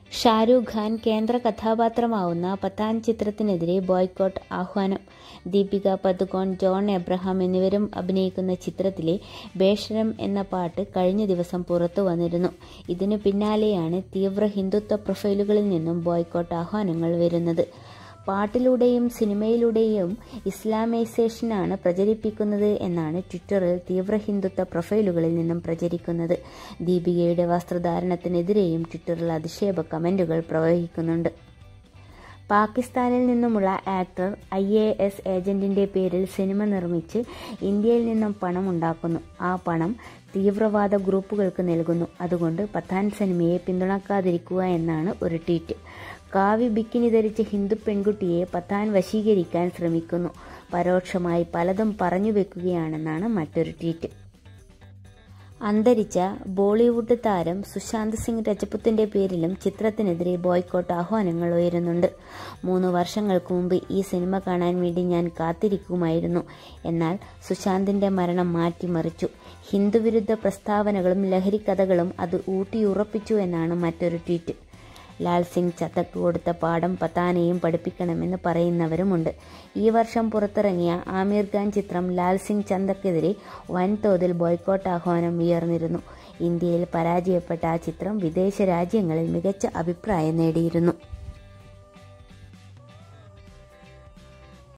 ഷാരൂഖ് ഖാൻ കേന്ദ്ര കഥാപാത്രമാവുന്ന പത്താൻ ചിത്രത്തിനെതിരെ ബോയ്ക്കോട്ട് ആഹ്വാനം Deepika Padukone John Abraham എന്നിവരും അഭിനയിക്കുന്ന ചിത്രത്തിലെ ബേഷരം എന്ന പാട്ട് കഴിഞ്ഞ ദിവസം പുറത്തു വന്നിരുന്നു ഇതിനു പിന്നാലെയാണ് തീവ്ര ഹിന്ദുത്വ പ്രൊഫൈലുകളിൽ നിന്നും ബോയ്ക്കോട്ട് ആഹ്വാനങ്ങൾ വരുന്നത് പാട്ടിലൂടെയും സിനിമയിലൂടെയും ഇസ്ലാമൈസേഷനാണ് പ്രചരിപ്പിക്കുന്നത് എന്നാണ് ട്വിറ്ററിൽ തീവ്ര ഹിന്ദുത്വ പ്രൊഫൈലുകളിൽ നിന്നും പ്രചരിക്കുന്നത് ദീപികയുടെ വസ്ത്രധാരണത്തിനെതിരെയും ട്വിറ്ററിൽ അധിക്ഷേപ കമന്റുകൾ പ്രവഹിക്കുന്നുണ്ട് പാകിസ്ഥാനിൽ നിന്നുമുള്ള ആക്ടർ ഐ എ എസ് ഏജന്റിന്റെ പേരിൽ സിനിമ നിർമ്മിച്ച് ഇന്ത്യയിൽ നിന്നും പണം ഉണ്ടാക്കുന്നു ആ പണം തീവ്രവാദ ഗ്രൂപ്പുകൾക്ക് നൽകുന്നു അതുകൊണ്ട് പത്താൻ സിനിമയെ പിന്തുണക്കാതിരിക്കുക എന്നാണ് ഒരു ട്വീറ്റ് കാവി ബിക്കിനി ധരിച്ച ഹിന്ദു പെൺകുട്ടിയെ പത്താൻ വശീകരിക്കാൻ ശ്രമിക്കുന്നു പരോക്ഷമായി പലതും പറഞ്ഞു വെക്കുകയാണെന്നാണ് മറ്റൊരു ട്വീറ്റ് അന്തരിച്ച ബോളിവുഡ് താരം സുശാന്ത് സിംഗ് രജപുത്തിന്റെ പേരിലും ചിത്രത്തിനെതിരെ ബോയ്ക്കോട്ട് ആഹ്വാനങ്ങൾ ഉയരുന്നുണ്ട് മൂന്ന് വർഷങ്ങൾക്ക് മുമ്പ് ഈ സിനിമ കാണാൻ വേണ്ടി ഞാൻ കാത്തിരിക്കുമായിരുന്നു എന്നാൽ സുശാന്തിന്റെ മരണം മാറ്റിമറിച്ചു ഹിന്ദുവിരുദ്ധ പ്രസ്താവനകളും ലഹരിക്കഥകളും അത് ഊട്ടിയുറപ്പിച്ചു എന്നാണ് മറ്റൊരു ട്വീറ്റ് ലാൽ സിംഗ് ചത്തക്ക് കൊടുത്ത പാഠം പത്താനെയും പഠിപ്പിക്കണമെന്ന് പറയുന്നവരുമുണ്ട് ഈ വർഷം പുറത്തിറങ്ങിയ ആമീർ ഖാൻ ചിത്രം ലാൽ സിംഗ് ചന്തക്കെതിരെ വൻതോതിൽ ബോയ്ക്കോട്ട് ആഹ്വാനം ഉയർന്നിരുന്നു ഇന്ത്യയിൽ പരാജയപ്പെട്ട ആ ചിത്രം വിദേശ രാജ്യങ്ങളിൽ മികച്ച അഭിപ്രായം നേടിയിരുന്നു